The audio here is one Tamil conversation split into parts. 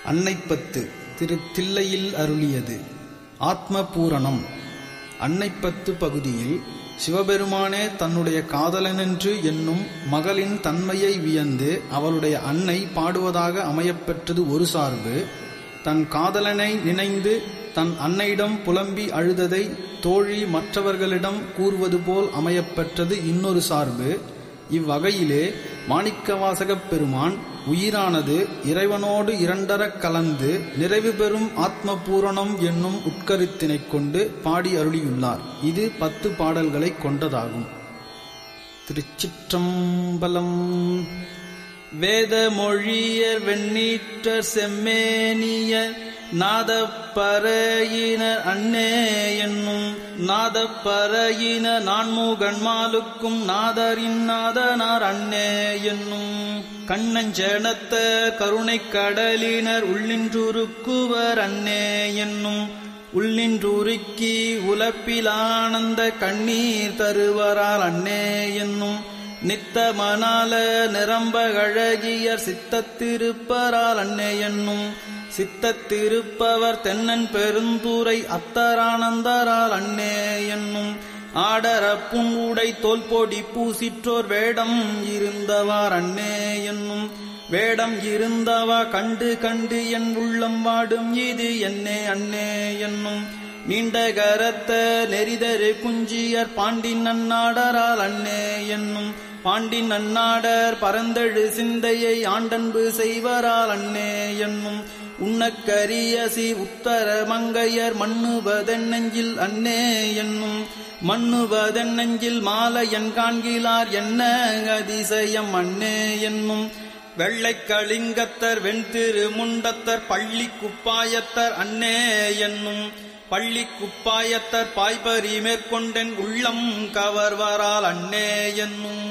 அன்னைப்பத்து திரு தில்லையில் அருளியது ஆத்ம பூரணம் அன்னைப்பத்து பகுதியில் சிவபெருமானே தன்னுடைய காதலனென்று என்னும் மகளின் தன்மையை வியந்து அவளுடைய அன்னை பாடுவதாக அமையப்பெற்றது ஒரு சார்பு தன் காதலனை நினைந்து தன் அன்னையிடம் புலம்பி அழுததை தோழி மற்றவர்களிடம் கூறுவது போல் அமையப்பெற்றது இன்னொரு சார்பு இவ்வகையிலே மாணிக்கவாசகப் பெருமான் உயிரானது இறைவனோடு இரண்டரக் கலந்து நிறைவு பெறும் ஆத்ம பூரணம் என்னும் உட்கருத்தினைக் கொண்டு பாடி அருளியுள்ளார் இது பத்து பாடல்களைக் கொண்டதாகும் திருச்சிற்றம்பலம் வேத மொழியர் வெண்ணீற்றர் செம்மேனியர் நாதப்பறையினர் அன்னே என்னும் நாதப்பறையின நான்முகன்மாலுக்கும் நாதரின் நாதனார் அன்னே என்னும் கண்ணஞ்சேனத்த கருணைக் கடலினர் உள்ளின்றுருக்குவர் அன்னே என்னும் உள்ளின்றுருக்கி உலப்பிலானந்த கண்ணீர் தருவரால் அன்னே என்னும் நித்தமனால நிரம்ப அழகியர் சித்தத்திருப்பரால் அன்னே என்னும் சித்தத்திருப்பவர் தென்னன் பெருந்துரை அத்தரானந்தரால் அன்னே என்னும் ஆடர புண்ணுடை தோல்பொடி பூசிற்றோர் வேடம் இருந்தவார் அன்னே என்னும் வேடம் இருந்தவா கண்டு கண்டு என் உள்ளம் வாடும் இது என்னே அன்னே என்னும் நீண்ட கரத்த நெறிதரு குஞ்சியர் பாண்டின் நன்னாடரால் அன்னே என்னும் பாண்டின் நன்னாடர் பரந்தழு சிந்தையை ஆண்டன்பு செய்வரால் அன்னே என்னும் உண்ணக்கரியசி உத்தர மங்கையர் மண்ணுவதென்னெஞ்சில் அன்னே என்னும் மண்ணுவதென்னெஞ்சில் மாலையன் காண்கிலார் என்ன அதிசயம் அன்னே என்னும் வெள்ளைக் கலிங்கத்தர் வெண்திரு முண்டத்தர் பள்ளி குப்பாயத்தர் அன்னே என்னும் பள்ளி குப்பாயத்தர் பாய்பரி மேற்கொண்டென் உள்ளம் கவர்வரால் அன்னே என்னும்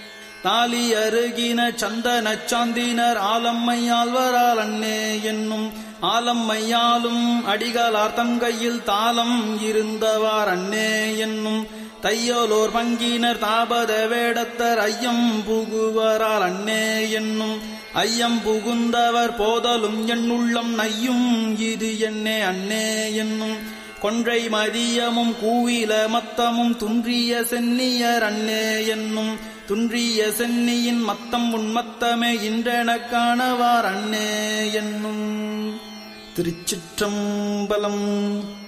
தாலி அருகின சந்தனச் சாந்தினர் ஆலம்மையால்வரால் அன்னே என்னும் ஆலம்மையாலும் அடிகளார் தங்கையில் தாளம் இருந்தவார் அன்னே என்னும் தையோலோர் பங்கினர் தாபத வேடத்தர் ஐயம் புகுவரால் அன்னே என்னும் ஐயம் புகுந்தவர் போதலும் என்னுள்ளம் நையும் இது என்னே அன்னே என்னும் கொன்றை மதியமும் கூவில மத்தமும் துன்றிய சென்னியர் அன்னே என்னும் துன்றிய சென்னியின் மத்தம் உன்மத்தமே இன்றெனக் காணவார் அன்னே என்னும் திருச்சிற்றம்பலம்